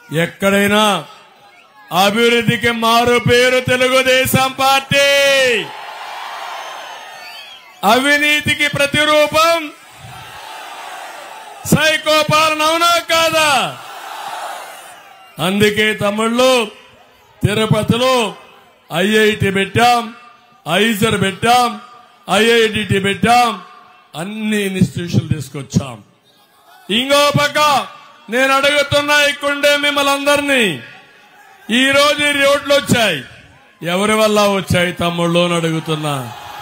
ఎక్కడైనా అభివృద్ధికి మారు పేరు తెలుగుదేశం పార్టీ అవినీతికి ప్రతిరూపం సైకో పాలన అవునా కాదా అందుకే తమిళ్లో తిరుపతిలో ఐఐటి పెట్టాం ఐజర్ పెట్టాం ఐఐటి పెట్టాం అన్ని ఇన్స్టిట్యూషన్లు తీసుకొచ్చాం ఇంకో పక్క నేను అడుగుతున్నా ఇక్కడే మిమ్మల్ని అందరినీ ఈ రోజు ఈ రోడ్లు వచ్చాయి ఎవరి వల్ల వచ్చాయి తమ్ముళ్ళు అని అడుగుతున్నా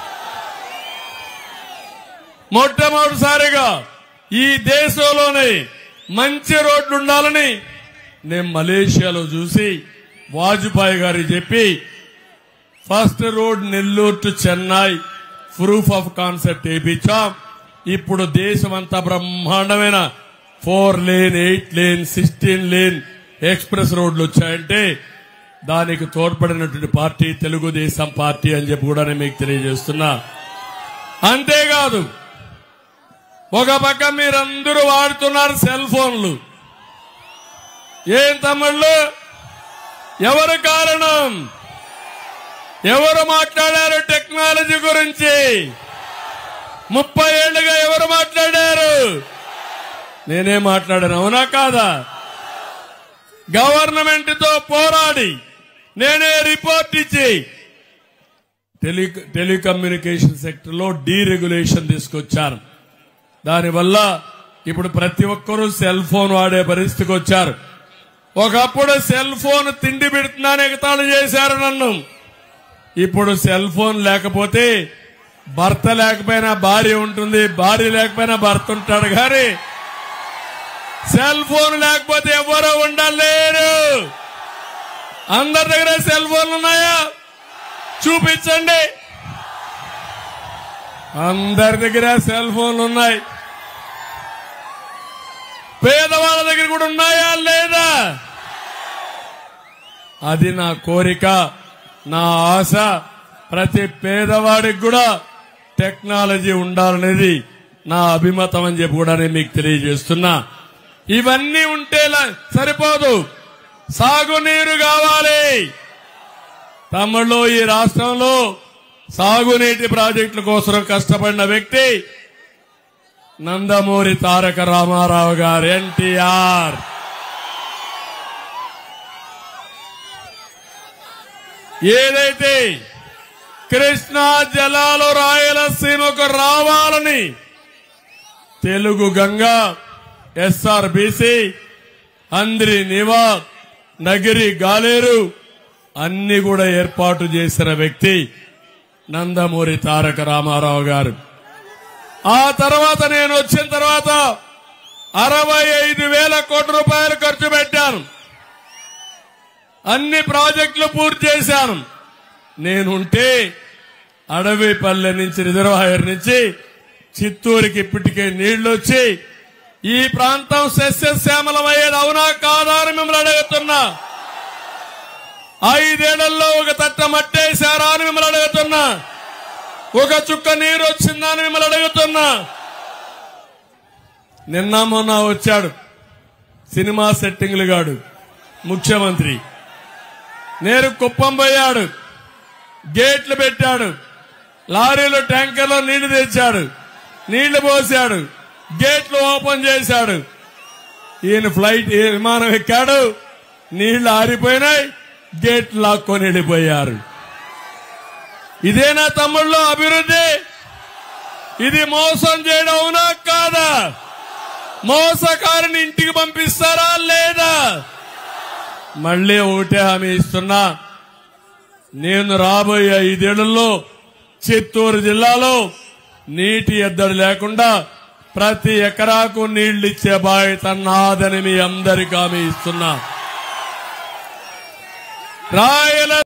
మొట్టమొదటిసారిగా ఈ దేశంలోనే మంచి రోడ్లు ఉండాలని నేను మలేషియాలో చూసి వాజ్పేయి గారికి చెప్పి first road Nellore to Chennai proof of concept వేయించాం ఇప్పుడు దేశమంతా బ్రహ్మాండమైన four lane eight lane sixteen lane express రోడ్లు వచ్చాయంటే దానికి తోడ్పడినటువంటి పార్టీ తెలుగుదేశం పార్టీ అని చెప్పి కూడా నేను మీకు తెలియజేస్తున్నా అంతేకాదు ఒక పక్క మీరందరూ వాడుతున్నారు సెల్ ఫోన్లు ఏం తమ్ముళ్ళు ఎవరు కారణం ఎవరు మాట్లాడారు టెక్నాలజీ గురించి ముప్పై ఏళ్లుగా ఎవరు మాట్లాడారు నేనే మాట్లాడాను అవునా కాదా గవర్నమెంట్ తో పోరాడి నేనే రిపోర్ట్ ఇచ్చి టెలి టెలికమ్యూనికేషన్ సెక్టర్ లో డీరెగ్యులేషన్ తీసుకొచ్చారు దానివల్ల ఇప్పుడు ప్రతి ఒక్కరూ సెల్ ఫోన్ వాడే పరిస్థితికి వచ్చారు ఒకప్పుడు సెల్ ఫోన్ తిండి పెడుతున్నాను ఎగతాళి చేశారు నన్ను ఇప్పుడు సెల్ ఫోన్ లేకపోతే భర్త లేకపోయినా భార్య ఉంటుంది భార్య లేకపోయినా భర్త ఉంటాడు కానీ సెల్ ఫోన్ లేకపోతే ఎవరో ఉండలేరు అందరి దగ్గర సెల్ ఫోన్లు ఉన్నాయా చూపించండి అందరి దగ్గర సెల్ ఫోన్లు ఉన్నాయి పేదవాళ్ళ దగ్గర కూడా ఉన్నాయా లేదా అది నా కోరిక నా ఆశ ప్రతి పేదవాడికి కూడా టెక్నాలజీ ఉండాలనేది నా అభిమతం అని చెప్పి కూడా నేను మీకు తెలియజేస్తున్నా ఇవన్నీ ఉంటేలా సరిపోదు సాగునీరు కావాలి తమ్ముళ్ళు ఈ రాష్ట్రంలో సాగునీటి ప్రాజెక్టుల కోసం కష్టపడిన వ్యక్తి నందమూరి తారక రామారావు గారు ఎన్టీఆర్ ఏదైతే కృష్ణా జలాలు రాయలసీమకు రావాలని తెలుగు గంగా ఎస్ఆర్బిసి అంద్రి నివా నగిరి గాలేరు అన్ని కూడా ఏర్పాటు చేసిన వ్యక్తి నందమూరి తారక రామారావు గారు ఆ తర్వాత నేను వచ్చిన తర్వాత అరవై ఐదు వేల కోట్ల రూపాయలు ఖర్చు పెట్టాను అన్ని ప్రాజెక్టులు పూర్తి చేశాను నేనుంటే అడవిపల్లె నుంచి రిజర్వాయర్ నుంచి చిత్తూరుకి ఇప్పటికే నీళ్లు వచ్చి ఈ ప్రాంతం సస్యశ్యామలమయ్యేది అవునా కాదా అని మిమ్మల్ని అడుగుతున్నా ఐదేళ్లలో ఒక తట్ట మట్టేశారా అని మిమ్మల్ని అడుగుతున్నా ఒక చుక్క నీరు వచ్చిందా అని మిమ్మల్ని అడుగుతున్నా నిన్న మొన్న వచ్చాడు సినిమా సెట్టింగ్లు గాడు ముఖ్యమంత్రి నేరు కుప్పం పోయాడు గేట్లు పెట్టాడు లారీలో ట్యాంకర్లో నీళ్లు తెచ్చాడు నీళ్లు పోసాడు గేట్లు ఓపెన్ చేశాడు ఈయన ఫ్లైట్ ఈ విమానం ఎక్కాడు నీళ్లు ఆరిపోయినాయి గేట్లు లాక్కొని వెళ్ళిపోయారు ఇదేనా తమ్ముళ్ళు అభివృద్ధి ఇది మోసం చేయడం అవునా కాదా మోసకారిని ఇంటికి పంపిస్తారా లేదా మళ్ళీ ఒకటే హామీ ఇస్తున్నా నేను రాబోయే ఐదేళ్లలో చిత్తూరు జిల్లాలో నీటి ఎద్దడి లేకుండా ప్రతి ఎకరాకు నీళ్లిచ్చే బాధ్యత నాదని మీ అందరికీ హామీ ఇస్తున్నా రాయల